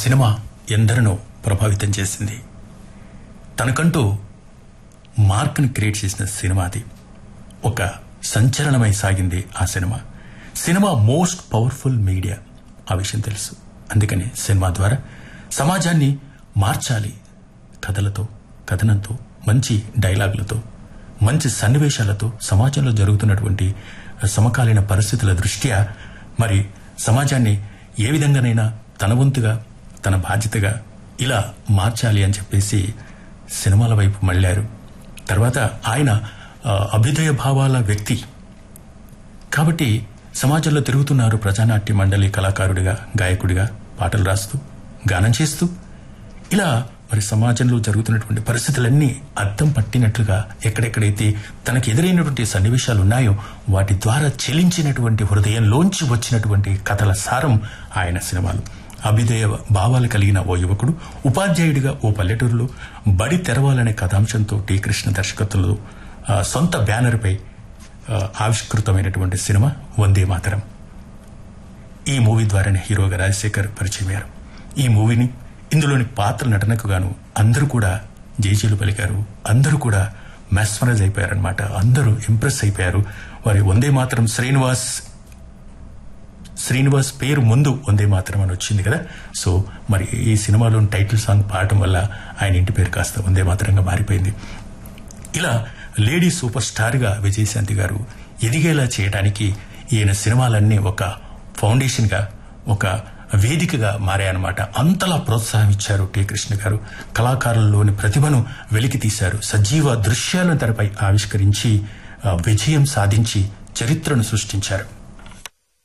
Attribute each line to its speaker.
Speaker 1: cinema ఎందరినో ప్రభావితం చేసింది తనకంటూ మార్క్ని క్రియేట్ చేసిన సినిమా అది ఒక సంచలనమై సాగింది ఆ cinema cinema most powerful media ఆ విషయం తెలుసు అందుకని సినిమా ద్వారా సమాజాన్ని మార్చాలి కథలతో కథనంతో మంచి డైలాగులతో మంచి సన్నివేశాలతో సమాజంలో జరుగుతున్నటువంటి సమకాలీన పరిస్థితుల దృష్ట్యా మరి సమాజాన్ని ఏ విధంగానైనా తన వంతుగా తన బాధ్యతగా ఇలా మార్చాలి అని చెప్పేసి సినిమాల వైపు మళ్ళారు తర్వాత ఆయన ఆ, అభ్యుదయ భావాల వ్యక్తి కాబట్టి సమాజంలో తిరుగుతున్నారు ప్రజానాట్య మండలి కళాకారుడిగా గాయకుడిగా పాటలు రాస్తూ గానం చేస్తూ ఇలా మరి సమాజంలో జరుగుతున్నటువంటి పరిస్థితులన్నీ అద్దం పట్టినట్లుగా ఎక్కడెక్కడైతే తనకు ఎదురైనటువంటి సన్నివేశాలు ఉన్నాయో వాటి ద్వారా చెలించినటువంటి హృదయంలోంచి వచ్చినటువంటి కథల సారం ఆయన సినిమాలు అభ్యుదయ భావాలు కలిగిన ఓ యువకుడు ఉపాధ్యాయుడిగా ఓ పల్లెటూరులో బడి తెరవాలనే కథాంశంతో టి కృష్ణ దర్శకత్వంలో ఆ, సొంత బ్యానర్పై ఆ, ఆవిష్కృతమైనటువంటి సినిమా వందే మాతరం ఈ మూవీ ద్వారానే హీరోగా రాజశేఖర్ పరిచయమయ్యారు ఈ మూవీని ఇందులోని పాత్ర నటనకు గాను అందరూ కూడా జయచీలు పలికారు అందరూ కూడా మెస్మరైజ్ అయిపోయారనమాట అందరూ ఇంప్రెస్ అయిపోయారు వారి వందే మాత్రం శ్రీనివాస్ శ్రీనివాస్ పేరు ముందు వందే మాత్రం అని వచ్చింది కదా సో మరి ఈ సినిమాలోని టైటిల్ సాంగ్ పాడటం వల్ల ఆయన ఇంటి పేరు కాస్త వందే మాత్రంగా మారిపోయింది ఇలా లేడీ సూపర్ స్టార్ గా విజయశాంతి గారు ఎదిగేలా చేయడానికి ఈయన సినిమాలన్నీ ఒక ఫౌండేషన్ గా ఒక వేదికగా మారాయన్నమాట అంతలా ప్రోత్సాహం ఇచ్చారు టి కృష్ణ గారు కళాకారుల్లోని ప్రతిభను వెలికి తీశారు సజీవ దృశ్యాలను తెరపై ఆవిష్కరించి ఆ, విజయం సాధించి చరిత్రను సృష్టించారు